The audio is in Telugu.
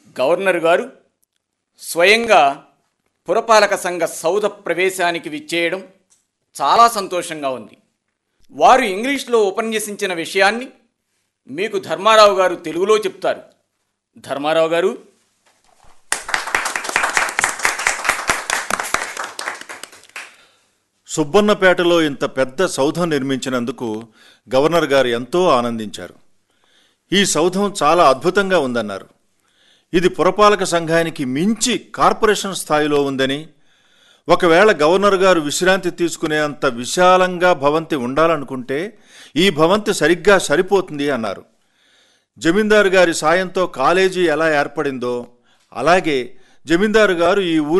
గవర్నర్ గారు స్వయంగా పురపాలక సంఘ సౌధ ప్రవేశానికి విచ్చేయడం చాలా సంతోషంగా ఉంది వారు ఇంగ్లీష్లో ఉపన్యసించిన విషయాన్ని మీకు ధర్మారావు గారు తెలుగులో చెప్తారు ధర్మారావు గారు సుబ్బన్నపేటలో ఇంత పెద్ద సౌధం నిర్మించినందుకు గవర్నర్ గారు ఎంతో ఆనందించారు ఈ సౌధం చాలా అద్భుతంగా ఉందన్నారు ఇది పురపాలక సంఘానికి మించి కార్పొరేషన్ స్థాయిలో ఉందని ఒకవేళ గవర్నర్ గారు విశ్రాంతి తీసుకునే అంత విశాలంగా భవంతి ఉండాలనుకుంటే ఈ భవంతి సరిగ్గా సరిపోతుంది అన్నారు జమీందారు గారి సాయంతో కాలేజీ ఎలా ఏర్పడిందో అలాగే జమీందారు గారు ఈ ఊరి